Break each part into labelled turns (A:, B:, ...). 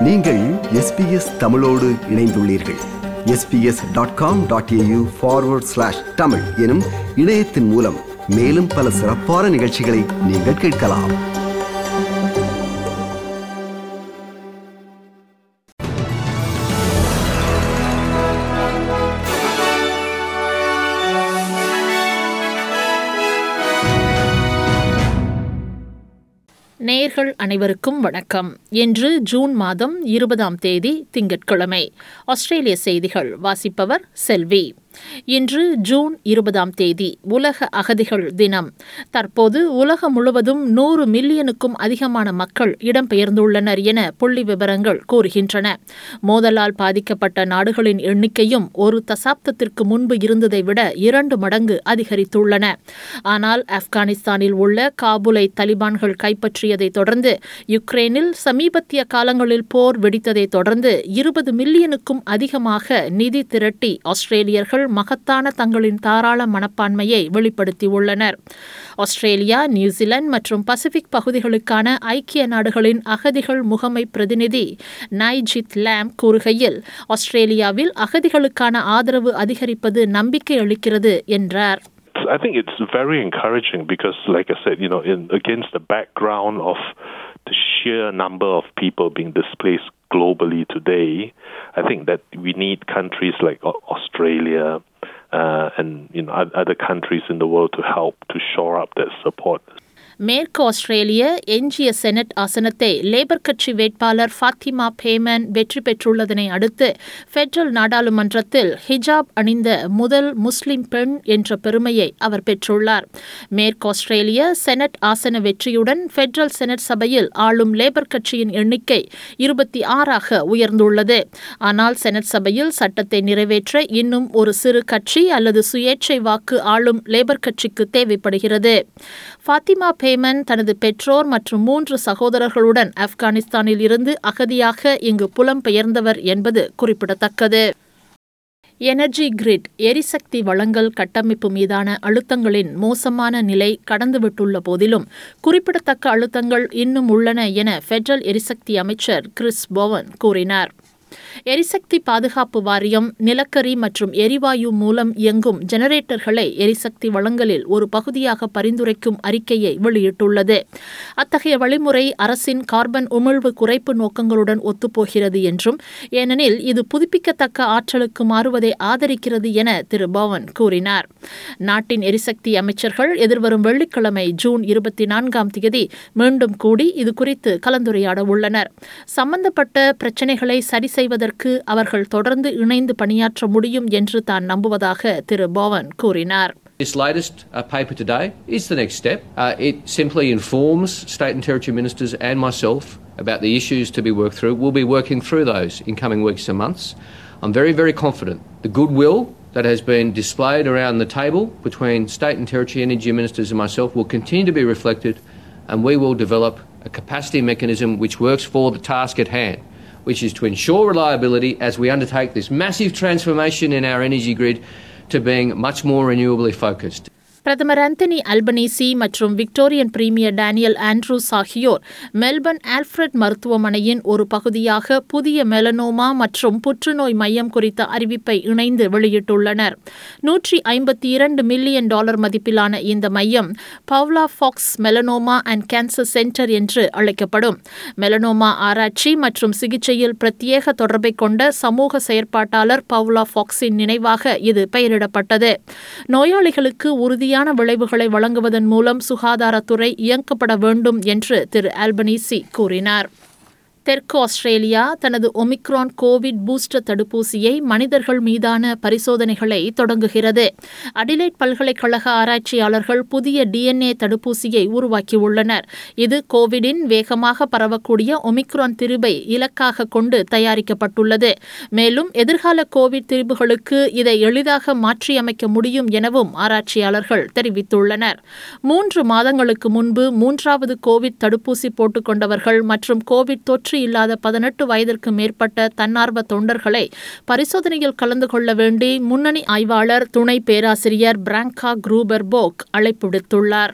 A: நீங்கள் எஸ்பிஎஸ் தமிழோடு இணைந்துள்ளீர்கள் SBS dot com dot AU forward slash Tamil எனும் இணையத்தின் மூலம் மேலும் பல சிறப்பான நிகழ்ச்சிகளை நீங்கள் கேட்கலாம்
B: நேர்கள் அனைவருக்கும் வணக்கம் இன்று ஜூன் மாதம் இருபதாம் தேதி திங்கட்கிழமை ஆஸ்திரேலிய செய்திகள் வாசிப்பவர் செல்வி இன்று ஜூன் இருபதாம் தேதி உலக அகதிகள் தினம் தற்போது உலகம் முழுவதும் நூறு மில்லியனுக்கும் அதிகமான மக்கள் இடம்பெயர்ந்துள்ளனர் என புள்ளி விவரங்கள் கூறுகின்றன மோதலால் பாதிக்கப்பட்ட நாடுகளின் எண்ணிக்கையும் ஒரு தசாப்தத்திற்கு முன்பு இருந்ததை விட இரண்டு மடங்கு அதிகரித்துள்ளன ஆனால் ஆப்கானிஸ்தானில் உள்ள காபூலை தலிபான்கள் கைப்பற்றியதை தொடர்ந்து யுக்ரைனில் சமீபத்திய காலங்களில் போர் வெடித்ததை தொடர்ந்து இருபது மில்லியனுக்கும் அதிகமாக நிதி திரட்டி ஆஸ்திரேலியர்கள் மகத்தான தங்களின் தாராள மனப்பான்மையை வெளிப்படுத்தியுள்ளனர் ஆஸ்திரேலியா நியூசிலாந்து மற்றும் பசிபிக் பகுதிகளுக்கான ஐக்கிய நாடுகளின் அகதிகள் முகமை பிரதிநிதி நைஜித் லாம் கூறுகையில் ஆஸ்திரேலியாவில் அகதிகளுக்கான ஆதரவு அதிகரிப்பது நம்பிக்கை அளிக்கிறது என்றார்
C: I think it's very encouraging because, like I said, you know, in, against the background of the sheer number of people being displaced globally today, I think that we need countries like Australia uh, and you know other countries in the world to help to shore up that support.
B: மேற்கு ஆஸ்திரேலிய எஞ்சிய senate ஆசனத்தை labour கட்சி வேட்பாளர் ஃபாத்திமா பேமன் வெற்றி பெற்றுள்ளதனை அடுத்து federal நாடாளுமன்றத்தில் ஹிஜாப் அணிந்த முதல் முஸ்லிம் பெண் என்ற பெருமையை அவர் பெற்றுள்ளார் மேற்கு ஆஸ்திரேலிய செனட் ஆசன வெற்றியுடன் பெட்ரல் செனட் சபையில் ஆளும் லேபர் கட்சியின் எண்ணிக்கை இருபத்தி ஆறாக உயர்ந்துள்ளது ஆனால் செனட் சபையில் சட்டத்தை நிறைவேற்ற இன்னும் ஒரு சிறு கட்சி அல்லது சுயேட்சை வாக்கு ஆளும் லேபர் கட்சிக்கு தேவைப்படுகிறது ஃபாத்திமா பேமன் தனது பெற்றோர் மற்றும் மூன்று சகோதரர்களுடன் ஆப்கானிஸ்தானில் இருந்து அகதியாக இங்கு புலம்பெயர்ந்தவர் என்பது குறிப்பிடத்தக்கது எனர்ஜி கிரிட் எரிசக்தி வளங்கள் கட்டமைப்பு மீதான அழுத்தங்களின் மோசமான நிலை கடந்துவிட்டுள்ள போதிலும் குறிப்பிடத்தக்க அழுத்தங்கள் இன்னும் உள்ளன என பெட்ரல் எரிசக்தி அமைச்சர் கிறிஸ் போவன் கூறினார் எரிசக்தி பாதுகாப்பு வாரியம் நிலக்கரி மற்றும் எரிவாயு மூலம் இயங்கும் ஜெனரேட்டர்களை எரிசக்தி வளங்களில் ஒரு பகுதியாக பரிந்துரைக்கும் அறிக்கையை வெளியிட்டுள்ளது அத்தகைய வழிமுறை அரசின் கார்பன் உமிழ்வு குறைப்பு நோக்கங்களுடன் ஒத்துப்போகிறது என்றும் ஏனெனில் இது புதுப்பிக்கத்தக்க ஆற்றலுக்கு மாறுவதை ஆதரிக்கிறது என திரு பவன் கூறினார் நாட்டின் எரிசக்தி அமைச்சர்கள் எதிர்வரும் வெள்ளிக்கிழமை ஜூன் இருபத்தி நான்காம் தேதி மீண்டும் கூடி இதுகுறித்து கலந்துரையாட உள்ளனர் சம்பந்தப்பட்ட பிரச்சினைகளை சரி செய்வதற்கு அவர்கள் தொடர்ந்து இணைந்து பணியாற்ற முடியும் என்று தான் நம்புவதாக திரு பவன் கூறினார்
D: This latest uh, paper today is the next step. Uh, it simply informs state and territory ministers and myself about the issues to be worked through. We'll be working through those in coming weeks and months. I'm very, very confident the goodwill that has been displayed around the table between state and territory energy ministers and myself will continue to be reflected, and we will develop a capacity mechanism which works for the task at hand. which is to ensure reliability as we undertake this massive transformation in our energy grid to being much more renewably focused.
B: பிரதமர் Anthony Albanese மற்றும் Victorian premier Daniel Andrews ஆகியோர் Melbourne Alfred மருத்துவமனையின் ஒரு பகுதியாக புதிய melanoma மற்றும் புற்றுநோய் மையம் குறித்த அறிவிப்பை இணைந்து வெளியிட்டுள்ளனர் நூற்றி ஐம்பத்தி இரண்டு மில்லியன் டாலர் மதிப்பிலான இந்த மையம் Paula Fox melanoma and cancer centre என்று அழைக்கப்படும் மெலனோமா ஆராய்ச்சி மற்றும் சிகிச்சையில் பிரத்யேக தொடர்பை கொண்ட சமூக செயற்பாட்டாளர் பவ்லா ஃபாக்ஸின் நினைவாக இது பெயரிடப்பட்டது நோயாளிகளுக்கு உறுதியான விளைவுகளை வழங்குவதன் மூலம் சுகாதாரத்துறை இயக்கப்பட வேண்டும் என்று திரு ஆல்பனீசி கூறினார் தெற்கு ஆஸ்திரேலியா தனது ஒமிக்ரான் கோவிட் பூஸ்டர் தடுப்பூசியை மனிதர்கள் மீதான பரிசோதனைகளை தொடங்குகிறது அடிலைட் பல்கலைக்கழக ஆராய்ச்சியாளர்கள் புதிய டிஎன்ஏ தடுப்பூசியை உருவாக்கியுள்ளனர் இது கோவிடின் வேகமாக பரவக்கூடிய ஒமிக்ரான் திரிபை இலக்காக கொண்டு தயாரிக்கப்பட்டுள்ளது மேலும் எதிர்கால கோவிட் திரிபுகளுக்கு இதை எளிதாக மாற்றியமைக்க முடியும் எனவும் ஆராய்ச்சியாளர்கள் தெரிவித்துள்ளனர் மூன்று மாதங்களுக்கு முன்பு மூன்றாவது கோவிட் தடுப்பூசி போட்டுக்கொண்டவர்கள் மற்றும் கோவிட் தொற்று தொற்று இல்லாத பதினெட்டு வயதிற்கு மேற்பட்ட தன்னார்வ தொண்டர்களை பரிசோதனையில் கலந்து கொள்ள வேண்டி முன்னணி ஆய்வாளர் துணை பேராசிரியர் பிராங்கா குரூபர் போக் அழைப்பு விடுத்துள்ளார்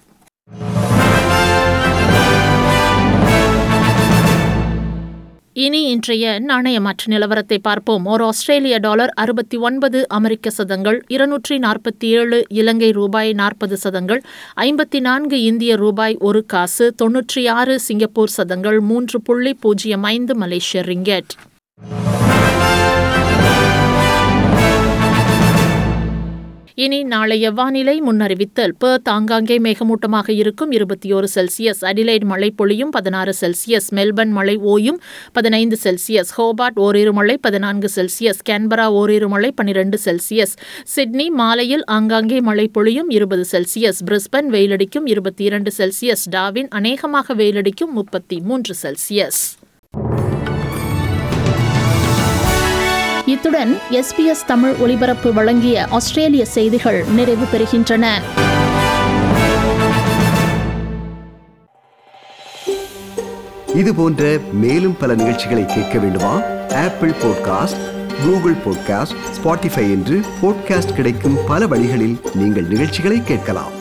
B: இனி இன்றைய நாணய மாற்று நிலவரத்தை பார்ப்போம் ஒரு ஆஸ்திரேலிய டாலர் அறுபத்தி ஒன்பது அமெரிக்க சதங்கள் இருநூற்றி நாற்பத்தி ஏழு இலங்கை ரூபாய் நாற்பது சதங்கள் ஐம்பத்தி நான்கு இந்திய ரூபாய் ஒரு காசு தொன்னூற்றி ஆறு சிங்கப்பூர் சதங்கள் மூன்று புள்ளி பூஜ்ஜியம் ஐந்து மலேசிய ரிங்கெட் இனி நாளைய வானிலை முன்னறிவித்தல் பெர்த் ஆங்காங்கே மேகமூட்டமாக இருக்கும் இருபத்தி ஒரு செல்சியஸ் அடிலைட் மழை பொழியும் பதினாறு செல்சியஸ் மெல்பர்ன் மழை ஓயும் பதினைந்து செல்சியஸ் ஹோபார்ட் ஓரிரு மழை பதினான்கு செல்சியஸ் கேன்பரா ஓரிரு மழை பனிரெண்டு செல்சியஸ் சிட்னி மாலையில் ஆங்காங்கே மழை பொழியும் இருபது செல்சியஸ் பிரிஸ்பன் வெயிலடிக்கும் இருபத்தி இரண்டு செல்சியஸ் டாவின் அநேகமாக வெயிலடிக்கும் முப்பத்தி மூன்று செல்சியஸ் இத்துடன் எஸ்பிஎஸ் தமிழ் ஒலிபரப்பு வழங்கிய ஆஸ்திரேலிய செய்திகள் நிறைவு பெறுகின்றன
A: இது போன்ற மேலும் பல நிகழ்ச்சிகளை கேட்க வேண்டுமா Apple podcast Google podcast Spotify என்று பாட்காஸ்ட் கிடைக்கும் பல வழிகளில் நீங்கள் நிகழ்ச்சிகளை கேட்கலாம்